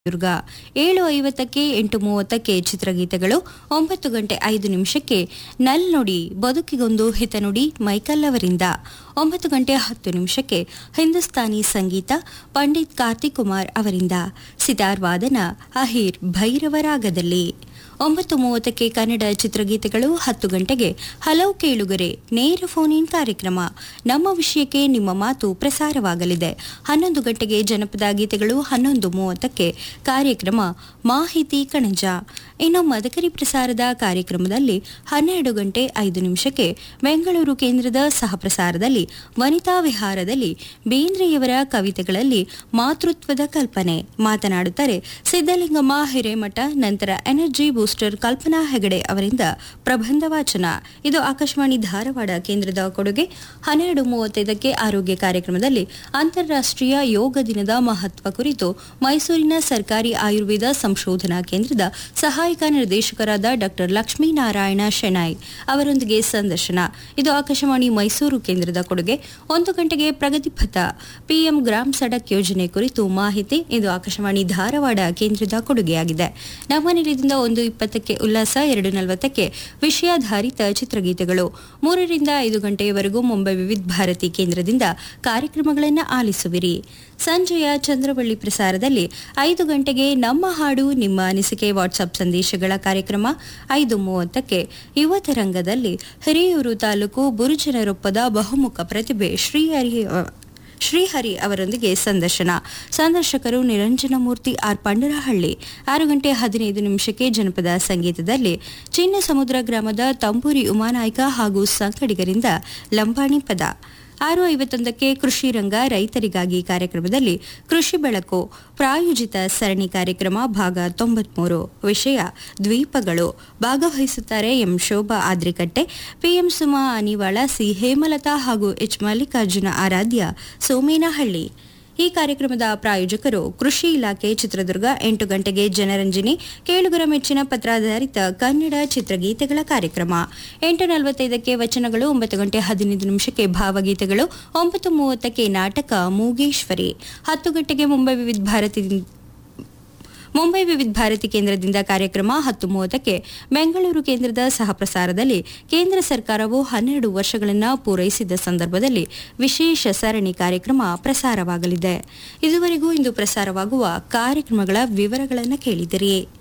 ದುರ್ಗ ಏಳು ಐವತ್ತಕ್ಕೆ ಎಂಟು ಮೂವತ್ತಕ್ಕೆ ಚಿತ್ರಗೀತೆಗಳು ಒಂಬತ್ತು ಗಂಟೆ ಐದು ನಿಮಿಷಕ್ಕೆ ನಲ್ ನುಡಿ ಬದುಕಿಗೊಂದು ಹಿತನುಡಿ ಮೈಕಲ್ ಅವರಿಂದ ಒಂಬತ್ತು ಗಂಟೆ ಹತ್ತು ನಿಮಿಷಕ್ಕೆ ಹಿಂದೂಸ್ತಾನಿ ಸಂಗೀತ ಪಂಡಿತ್ ಕಾರ್ತಿಕ್ ಕುಮಾರ್ ಅವರಿಂದ ಸಿತಾರ್ ವಾದನ ಅಹಿರ್ ಭೈರವರಾಗದಲ್ಲಿ ಒಂಬತ್ತು ಮೂವತ್ತಕ್ಕೆ ಕನ್ನಡ ಚಿತ್ರಗೀತೆಗಳು ಹತ್ತು ಗಂಟೆಗೆ ಹಲವು ಕೇಳುಗರೆ ನೇರ ಫೋನ್ ಇನ್ ಕಾರ್ಯಕ್ರಮ ನಮ್ಮ ವಿಷಯಕ್ಕೆ ನಿಮ್ಮ ಮಾತು ಪ್ರಸಾರವಾಗಲಿದೆ ಹನ್ನೊಂದು ಗಂಟೆಗೆ ಜನಪದ ಗೀತೆಗಳು ಹನ್ನೊಂದು ಮೂವತ್ತಕ್ಕೆ ಕಾರ್ಯಕ್ರಮ ಮಾಹಿತಿ ಕಣಜ ಇನ್ನು ಮದಕರಿ ಪ್ರಸಾರದ ಕಾರ್ಯಕ್ರಮದಲ್ಲಿ ಹನ್ನೆರಡು ಗಂಟೆ ಐದು ನಿಮಿಷಕ್ಕೆ ಬೆಂಗಳೂರು ಕೇಂದ್ರದ ಸಹಪ್ರಸಾರದಲ್ಲಿ ವನಿತಾ ವಿಹಾರದಲ್ಲಿ ಬೇಂದ್ರೆಯವರ ಕವಿತೆಗಳಲ್ಲಿ ಮಾತೃತ್ವದ ಕಲ್ಪನೆ ಮಾತನಾಡುತ್ತಾರೆ ಸಿದ್ದಲಿಂಗಮ್ಮ ಹಿರೇಮಠ ನಂತರ ಎನರ್ಜಿ ಬೂಸ್ಟರ್ ಕಲ್ಪನಾ ಹೆಗಡೆ ಅವರಿಂದ ಪ್ರಬಂಧ ವಾಚನ ಇದು ಆಕಾಶವಾಣಿ ಧಾರವಾಡ ಕೇಂದ್ರದ ಕೊಡುಗೆ ಹನ್ನೆರಡು ಮೂವತ್ತೈದಕ್ಕೆ ಆರೋಗ್ಯ ಕಾರ್ಯಕ್ರಮದಲ್ಲಿ ಅಂತಾರಾಷ್ಟ್ರೀಯ ಯೋಗ ದಿನದ ಮಹತ್ವ ಕುರಿತು ಮೈಸೂರಿನ ಸರ್ಕಾರಿ ಆಯುರ್ವೇದ ಸಂಶೋಧನಾ ಕೇಂದ್ರದ ಸಹಾಯಕ ನಿರ್ದೇಶಕರಾದ ಡಾ ಲಕ್ಷ್ಮೀನಾರಾಯಣ ಶೆಣಾಯ್ ಅವರೊಂದಿಗೆ ಸಂದರ್ಶನ ಇದು ಆಕಾಶವಾಣಿ ಮೈಸೂರು ಕೇಂದ್ರದ ಕೊಡುಗೆ ಒಂದು ಗಂಟೆಗೆ ಪ್ರಗತಿಪಥ ಪಿಎಂ ಗ್ರಾಮ್ ಸಡಕ್ ಯೋಜನೆ ಕುರಿತು ಮಾಹಿತಿ ಇದು ಆಕಾಶವಾಣಿ ಧಾರವಾಡ ಕೇಂದ್ರದ ಕೊಡುಗೆಯಾಗಿದೆ ನಮ್ಮ ನಿಲಯದಿಂದ ಒಂದು ಇಪ್ಪತ್ತಕ್ಕೆ ಉಲ್ಲಾಸ ಎರಡು ನಲವತ್ತಕ್ಕೆ ವಿಷಯಾಧಾರಿತ ಚಿತ್ರಗೀತೆಗಳು ಮೂರರಿಂದ ಐದು ಗಂಟೆಯವರೆಗೂ ಮುಂಬೈ ವಿವಿಧ ಭಾರತಿ ಕೇಂದ್ರದಿಂದ ಕಾರ್ಯಕ್ರಮಗಳನ್ನು ಆಲಿಸುವಿರಿ ಸಂಜೆಯ ಚಂದ್ರವಳ್ಳಿ ಪ್ರಸಾರದಲ್ಲಿ ಐದು ಗಂಟೆಗೆ ನಮ್ಮ ಹಾಡು ನಿಮ್ಮ ಅನಿಸಿಕೆ ವಾಟ್ಸ್ಆಪ್ ಸಂದೇಶಗಳ ಕಾರ್ಯಕ್ರಮ ಐದು ಮೂವತ್ತಕ್ಕೆ ಯುವತ ರಂಗದಲ್ಲಿ ಹಿರಿಯೂರು ತಾಲೂಕು ಬುರುಜನರೊಪ್ಪದ ಬಹುಮುಖ ಪ್ರತಿಭೆ ಶ್ರೀಹರಿ ಶ್ರೀಹರಿ ಅವರೊಂದಿಗೆ ಸಂದರ್ಶನ ಸಂದರ್ಶಕರು ನಿರಂಜನಮೂರ್ತಿ ಆರ್ ಪಂಡರಹಳ್ಳಿ ಆರು ಗಂಟೆ ಹದಿನೈದು ನಿಮಿಷಕ್ಕೆ ಜನಪದ ಸಂಗೀತದಲ್ಲಿ ಚಿನ್ನ ಸಮುದ್ರ ಗ್ರಾಮದ ತಂಬೂರಿ ಉಮಾನಾಯ್ಕ ಹಾಗೂ ಸಂಗಡಿಗರಿಂದ ಲಂಬಾಣಿ ಪದ ಆರು ಐವತ್ತೊಂದಕ್ಕೆ ಕೃಷಿ ರಂಗ ರೈತರಿಗಾಗಿ ಕಾರ್ಯಕ್ರಮದಲ್ಲಿ ಕೃಷಿ ಬೆಳಕು ಪ್ರಾಯೋಜಿತ ಸರಣಿ ಕಾರ್ಯಕ್ರಮ ಭಾಗ ತೊಂಬತ್ಮೂರು ವಿಷಯ ದ್ವೀಪಗಳು ಭಾಗವಹಿಸುತ್ತಾರೆ M Shobha Adrikatte PM Suma Anivala C Hemalatha ಹಾಗೂ ಎಚ್ ಮಲ್ಲಿಕಾರ್ಜುನ ಆರಾಧ್ಯ ಸೋಮೇನಹಳ್ಳಿ ಈ ಕಾರ್ಯಕ್ರಮದ ಪ್ರಾಯೋಜಕರು ಕೃಷಿ ಇಲಾಖೆ ಚಿತ್ರದುರ್ಗ ಎಂಟು ಗಂಟೆಗೆ ಜನರಂಜನಿ ಕೇಳುಗರ ಮೆಚ್ಚಿನ ಪತ್ರಾಧಾರಿತ ಕನ್ನಡ ಚಿತ್ರಗೀತೆಗಳ ಕಾರ್ಯಕ್ರಮ ಎಂಟು ನಲವತ್ತೈದಕ್ಕೆ ವಚನಗಳು ಒಂಬತ್ತು ಗಂಟೆ ಹದಿನೈದು ನಿಮಿಷಕ್ಕೆ ಭಾವಗೀತೆಗಳು ಒಂಬತ್ತು ಮೂವತ್ತಕ್ಕೆ ನಾಟಕ ಮೂಗೇಶ್ವರಿ ಹತ್ತು ಗಂಟೆಗೆ ಮುಂಬೈ ವಿವಿಧ ಭಾರತಿ ಮುಂಬೈ ವಿವಿಧ ಭಾರತಿ ಕೇಂದ್ರದಿಂದ ಕಾರ್ಯಕ್ರಮ ಹತ್ತು ಮೂವತ್ತಕ್ಕೆ ಬೆಂಗಳೂರು ಕೇಂದ್ರದ ಸಹಪ್ರಸಾರದಲ್ಲಿ ಕೇಂದ್ರ ಸರ್ಕಾರವು ಹನ್ನೆರಡು ವರ್ಷಗಳನ್ನು ಪೂರೈಸಿದ ಸಂದರ್ಭದಲ್ಲಿ ವಿಶೇಷ ಸರಣಿ ಕಾರ್ಯಕ್ರಮ ಪ್ರಸಾರವಾಗಲಿದೆ ಇದುವರೆಗೂ ಇಂದು ಪ್ರಸಾರವಾಗುವ ಕಾರ್ಯಕ್ರಮಗಳ ವಿವರಗಳನ್ನು ಕೇಳಿದಿರಿ